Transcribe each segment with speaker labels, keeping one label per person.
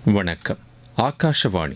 Speaker 1: வணக்கம் ஆகாஷவாணி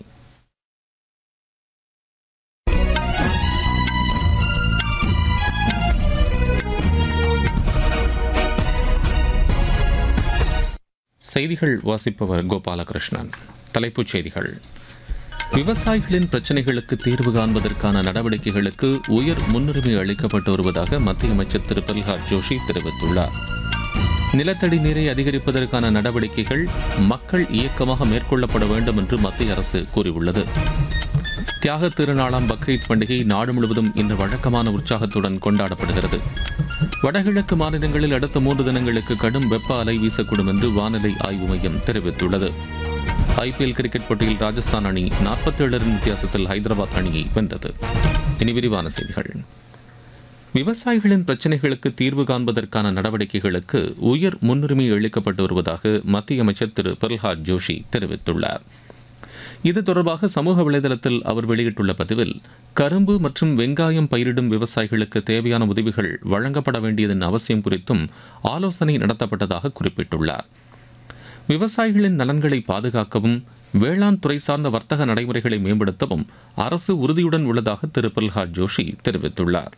Speaker 1: செய்திகள் வாசிப்பவர் கோபாலகிருஷ்ணன் தலைப்புச் செய்திகள் விவசாயிகளின் பிரச்சினைகளுக்கு தீர்வு காண்பதற்கான நடவடிக்கைகளுக்கு உயர் முன்னுரிமை அளிக்கப்பட்டு வருவதாக மத்திய அமைச்சர் திரு பிரல்ஹாத் ஜோஷி தெரிவித்துள்ளார் நிலத்தடி நீரை அதிகரிப்பதற்கான நடவடிக்கைகள் மக்கள் இயக்கமாக மேற்கொள்ளப்பட வேண்டும் என்று மத்திய அரசு கூறியுள்ளது தியாக திருநாளாம் பக்ரீத் பண்டிகை நாடு முழுவதும் இன்று வழக்கமான உற்சாகத்துடன் கொண்டாடப்படுகிறது வடகிழக்கு மாநிலங்களில் அடுத்த மூன்று தினங்களுக்கு கடும் வெப்ப அலை வீசக்கூடும் என்று வானிலை ஆய்வு மையம் தெரிவித்துள்ளது ஐபிஎல் கிரிக்கெட் போட்டியில் ராஜஸ்தான் அணி 47 ரன் வித்தியாசத்தில் ஹைதராபாத் அணியை வென்றது இனி விரிவான செய்திகள் விவசாயிகளின் பிரச்சினைகளுக்கு தீர்வு காண்பதற்கான நடவடிக்கைகளுக்கு உயர் முன்னுரிமை அளிக்கப்பட்டு வருவதாக மத்திய அமைச்சர் திரு பிரல்ஹாத் ஜோஷி தெரிவித்துள்ளார் இது தொடர்பாக சமூக வலைதளத்தில் அவர் வெளியிட்டுள்ள பதிவில் கரும்பு மற்றும் வெங்காயம் பயிரிடும் விவசாயிகளுக்கு தேவையான உதவிகள் வழங்கப்பட வேண்டியதன் அவசியம் குறித்தும் ஆலோசனை நடத்தப்பட்டதாக குறிப்பிட்டுள்ளார் விவசாயிகளின் நலன்களை பாதுகாக்கவும் வேளாண் துறை சார்ந்த வர்த்தக நடைமுறைகளை மேம்படுத்தவும் அரசு உறுதியுடன் உள்ளதாக திரு பிரல்ஹாத் ஜோஷி தெரிவித்துள்ளார்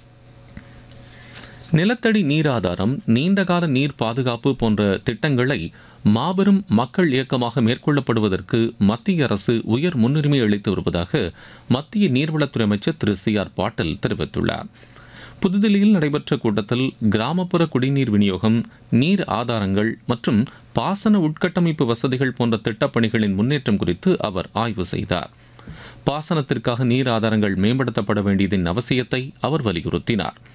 Speaker 1: நிலத்தடி நீர் ஆதாரம் நீண்டகால நீர் பாதுகாப்பு போன்ற திட்டங்களை மாபெரும் மக்கள் இயக்கமாக மேற்கொள்ளப்படுவதற்கு மத்திய அரசு உயர் முன்னுரிமை அளித்து வருவதாக மத்திய நீர்வளத்துறை அமைச்சர் திரு சி ஆர் பாட்டீல் தெரிவித்துள்ளார் புதுதில்லியில் நடைபெற்ற கூட்டத்தில் கிராமப்புற குடிநீர் விநியோகம் நீர் ஆதாரங்கள் மற்றும் பாசன உட்கட்டமைப்பு வசதிகள் போன்ற திட்டப்பணிகளின் முன்னேற்றம் குறித்து அவர் ஆய்வு செய்தார் பாசனத்திற்காக நீர் ஆதாரங்கள் மேம்படுத்தப்பட வேண்டியதன் அவசியத்தை அவர் வலியுறுத்தினார்